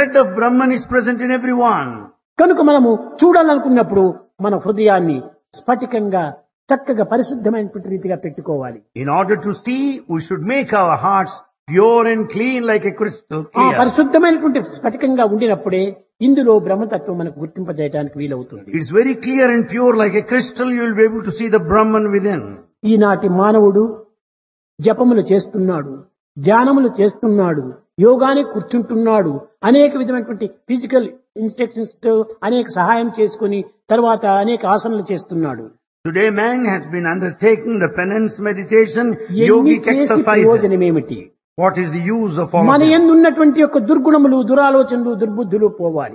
thread of Brahman is present in everyone. కనుక మనము చూడాలనుకున్నప్పుడు మన హృదయాన్ని స్ఫటికంగా చక్కగా పరిశుద్ధమైనటువంటి రీతిగా పెట్టుకోవాలి In order to see, we should make our hearts pure and clean like a crystal ఆ clear. పరిశుద్ధమైనటువంటి స్ఫటికంగా ఉండినప్పుడే ఇందులో బ్రహ్మతత్వం మనకు గుర్తింపజేయడానికి వీలవుతుంది It's very clear and pure like a crystal. You will be able to see the Brahman within. ఈనాటి మానవుడు జపములు చేస్తున్నాడు ధ్యానములు చేస్తున్నాడు యోగానికి కూర్చుంటున్నాడు అనేక విధమైనటువంటి ఫిజికల్ ఇన్స్ట్రక్షన్స్ తో అనేక సహాయం చేసుకుని తర్వాత అనేక ఆసనలు చేస్తున్నాడు Today man has been undertaking the penance meditation, ఎన్ని yogic చేసి exercises. ప్రయోజనం ఏమిటి What is the use of all మన of this? ఎందు ఉన్నటువంటి యొక్క దుర్గుణములు దురాలోచనలు దుర్బుద్ధులు పోవాలి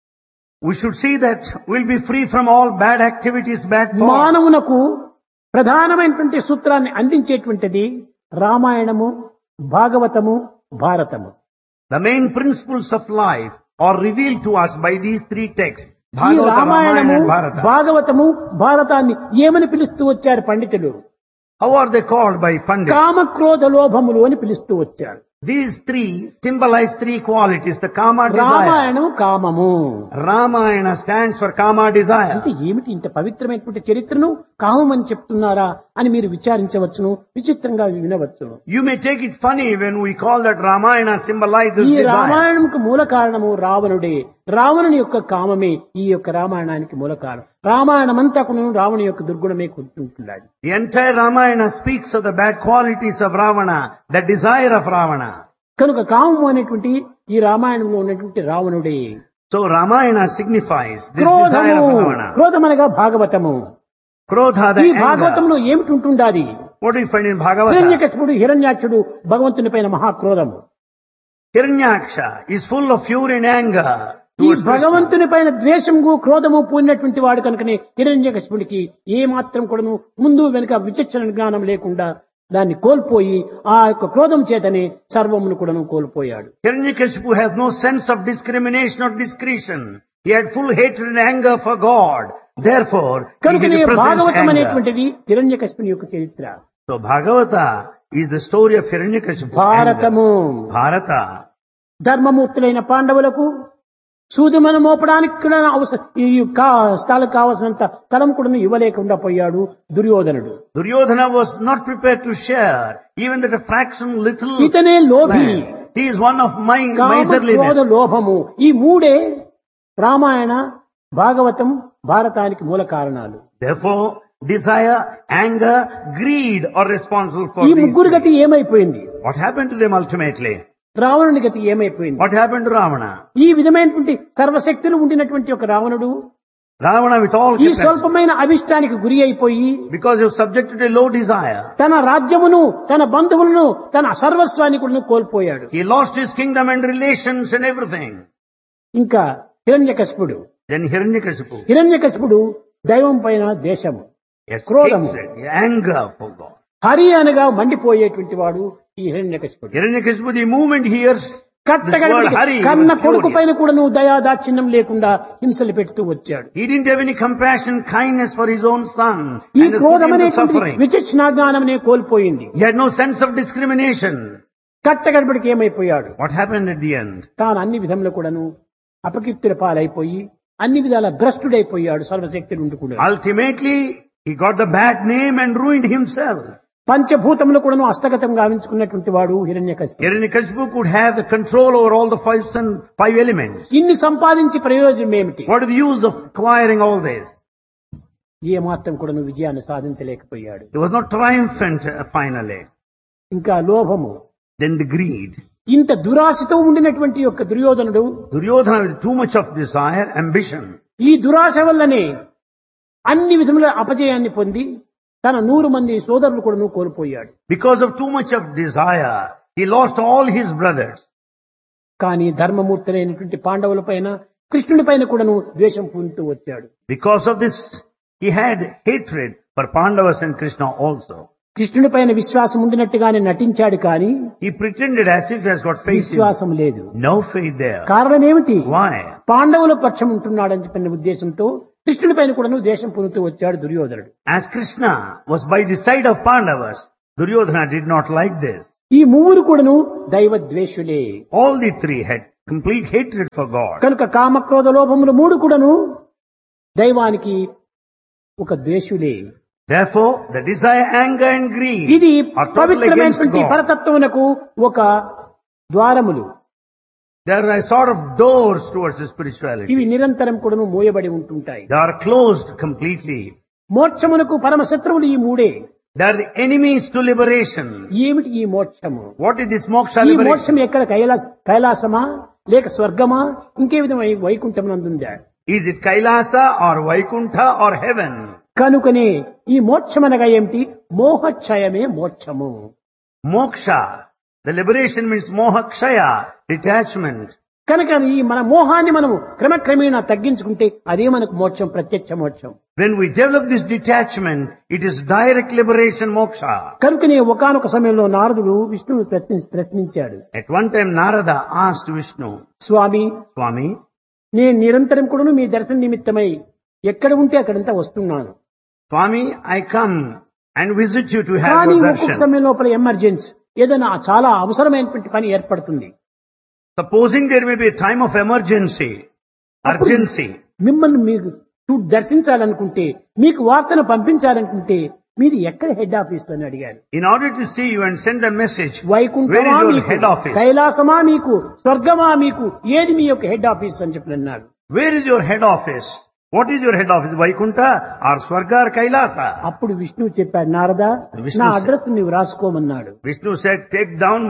We should see that we'll be free from all bad activities, bad thoughts. మానవునకు ప్రధానమైనటువంటి సూత్రాన్ని అందించేటువంటిది రామాయణము భాగవతము భారతము The main principles of life are revealed to us by these three texts. ఈ Bhagavata, Ramayana రామాయణము and Bharata. భాగవతము భారతాన్ని ఏమని పిలుస్తూ వచ్చారు పండితులు How are they called by Pandit? కామక్రోధ లోభములు అని పిలుస్తూ వచ్చారు These three symbolize three qualities. The Kama desire. Ramayanam కామము Ramayana stands for Kama desire. అంటే ఏమిటి ఇంత పవిత్రమైనటువంటి చరిత్రను కామం అని చెప్తున్నారా అని మీరు విచారించవచ్చును విచిత్రంగా వినవచ్చును You may take it funny when we call that Ramayana symbolizes ఈ desire. రామాయణంకు మూల కారణము రావణుడే రావణుని యొక్క కామమే ఈ యొక్క రామాయణానికి మూల కారణం రామాయణమంతకును రావణు యొక్క దుర్గుణమే కూర్చుంటున్నాడు The entire Ramayana speaks of the bad qualities of Ravana, the desire of Ravana. కనుక కామము అనేటువంటి ఈ రామాయణంలో ఉన్నటువంటి రావణుడే So Ramayana signifies this desire క్రోధము of Ravana. క్రోధమనగా భాగవతము Krodha, the ఈ anger. భాగవతంలో ఏమిటి ఉంటుండాది What do you find in Bhagavata? హిరణ్యకశిపుడు హిరణ్యాక్షుడు భగవంతుని పైన మహాక్రోధము Hiranyaksha is full of fury and anger ఈ towards Krishna. భగవంతుని పైన ద్వేషము క్రోధము పూనినటువంటి వాడు కనుకనే హిరణ్యకశిపుడికి ఏ మాత్రం కూడాను ముందు వెనుక విచక్షణ జ్ఞానం లేకుండా దాన్ని కోల్పోయి ఆ యొక్క క్రోధం చేతనే సర్వమును కూడాను కోల్పోయాడు Hiranyakashipu has no sense of discrimination or discretion. He had full hatred and anger for God. Therefore, he కనుకనే represents భాగవతం anger. అనేటువంటిది హిరణ్యకశిపుని యొక్క చరిత్ర So Bhagavata is the story of Hiranyakashipu. భారతము anger. Bharata. ధర్మమూర్తులైన పాండవులకు సూదిమను మోపడానికి కూడా అవసరం ఈ కా స్థలం కావలసినంత స్థలం కూడా ఇవ్వలేకుండా పోయాడు దుర్యోధనుడు Duryodhana was not prepared to share even that a fraction little ఇతనే లోభి land. He is one of my కామ, క్రోధ miserliness. లోభము ఈ మూడే రామాయణ భాగవతం భారతానికి మూల కారణాలు Therefore, desire, anger, greed are responsible for ఈ these ముగ్గురు things. గతి ఏమైపోయింది What happened to them ultimately? రావణుని గతి ఏమైపోయింది What happened to Ravana? ఈ విధమైనటువంటి సర్వశక్తులు ఉండినటువంటి ఒక రావణుడు Ravana with all ఈ capacity, స్వల్పమైన అభిష్టానికి గురి అయిపోయి because he was subjected to a low desire. తన రాజ్యమును తన బంధువులను తన సర్వస్వాన్ని కూడా కోల్పోయాడు He lost his kingdom and relations and everything. ఇంకా హిరణ్యకశిపుడు Then Hiranyakashipu, హిరణ్యకశిపుడు దైవం పైన దేశము yes, క్రోధము. hatred, anger for God. Hari అనగా మండిపోయేటువంటి వాడు ఈ హిరణ్యకశిపుడు Hiranyakashipu, the moment he hears this word కట్టగడికి Hari, he కన్న was కొడుకు furious. పైన కూడా నువ్వు దయా దాక్షిణ్యం లేకుండా హింసలు పెడుతూ వచ్చాడు He didn't have any compassion, kindness for his own son. ఈ And has put క్రోధం him to అనేటువంటి suffering. విచక్షణాజ్ఞానమనే కోల్పోయింది He had no sense of discrimination. కట్టగడబడికి ఏమైపోయాడు What happened at the end? తాను అన్ని విధంలో కూడాను అపకీర్తుల పాలైపోయి అన్ని విధాల భ్రష్టుడైపోయాడు సర్వశక్తుడు ఉండి కూడా Ultimately, he got the bad name and ruined himself. పంచభూతములు కూడాను హస్తగతం గావించుకున్నటువంటి వాడు హిరణ్యకశిపుడు Hiranyakashipu could have the control over all the five, sun, five elements. ఇన్ని సంపాదించి ప్రయోజనం ఏమిటి What is the use of acquiring all this? ఏ మాత్రం కూడాను విజయాన్ని సాధించలేకపోయాడు He was not triumphant uh, finally. ఇంకా లోభము Then the greed. ఇంత దురాశతో ఉండినటువంటి యొక్క దుర్యోధనుడు Duryodhana with too much of desire, ambition. ఈ దురాశ వల్లనే అన్ని విధముల అపజయాన్ని పొంది తన నూరు మంది సోదరులు కూడా కోల్పోయాడు Because of too much of desire, he lost all his brothers. కానీ ధర్మమూర్తులైనటువంటి పాండవుల పైన కృష్ణుడి పైన కూడాను ద్వేషం పొందుతూ వచ్చాడు Because of this, he had hatred for Pandavas and Krishna also. కృష్ణుడి పైన విశ్వాసం ఉండినట్టుగానే నటించాడు కానీ He pretended as if he has got faith in విశ్వాసం లేదు No faith there. కారణం ఏమిటి Why? పాండవుల పక్షం ఉంటున్నాడని చెప్పిన ఉద్దేశంతో కృష్ణుడి పైన కూడాను ద్వేషం పొందుతూ వచ్చాడు దుర్యోధనుడు As Krishna was by the side of Pandavas, Duryodhana did not like this. ఈ మూవురు కూడాను దైవ ద్వేషులే All the three had complete hatred for God. కనుక కామక్రోధ లోభములు మూడు కూడాను దైవానికి ఒక ద్వేషులే Therefore, the desire, anger and greed ఇది are totally against పవిత్రమైనటువంటి God. పరతత్వమునకు ఒక ద్వారములు There are sort of doors towards the spirituality. ఇవి నిరంతరం కూడాను మూయబడి ఉంటుంటాయి They are closed completely. మోక్షమునకు పరమ శత్రువులు ఈ మూడే They are the enemies to liberation. ఏమిటి ఈ మోక్షము What is this moksha ఈ liberation? మోక్షం ఎక్కడ కైలాస కైలాసమా లేక స్వర్గమా ఇంకే విధమై Vaikuntham నందుందా Is it Kailasa or Vaikuntha or heaven? కనుకనే ఈ మోక్షం అనగా ఏమిటి మోహక్షయమే మోక్షము Moksha. The liberation means mohakshaya, detachment. కనుక ఈ మన మోహాన్ని మనము క్రమక్రమేణా తగ్గించుకుంటే అదే మనకు మోక్షం ప్రత్యక్ష మోక్షం When we develop this detachment, it is direct liberation moksha. కనుకనే ఒకానొక సమయంలో నారదుడు విష్ణువు ప్రశ్ని- ప్రశ్నించాడు At one time Narada asked Vishnu, Swamy Swami, నేను నిరంతరం కూడాను మీ దర్శన నిమిత్తమై ఎక్కడ ఉంటే అక్కడంతా వస్తున్నాను Swami, I come and visit you to have కానీ your ఒక్కొక్క darshan. సమయం లోపల ఎమర్జెన్సీ ఏదైనా చాలా అవసరమైనటువంటి పని ఏర్పడుతుంది Supposing there may be a time of emergency, urgency, మిమ్మల్ని మీకు చూ- దర్శించాలనుకుంటే మీకు వార్తను పంపించాలనుకుంటే మీది ఎక్కడ హెడ్ ఆఫీస్ అని అడిగారు in order to see you and send a message, where వైకుంఠమా is your మీకు head office? కైలాసమా మీకు స్వర్గమా మీకు ఏది మీ యొక్క హెడ్ ఆఫీస్ అని చెప్పి అన్నారు Where is your head office? What is your head office? Vaikuntha or Swarga or Kailasa? అప్పుడు విష్ణువు చెప్పాడు నారదా విష్ణువు నా said- అడ్రస్ నువ్వు రాసుకోమన్నాడు Vishnu said, take down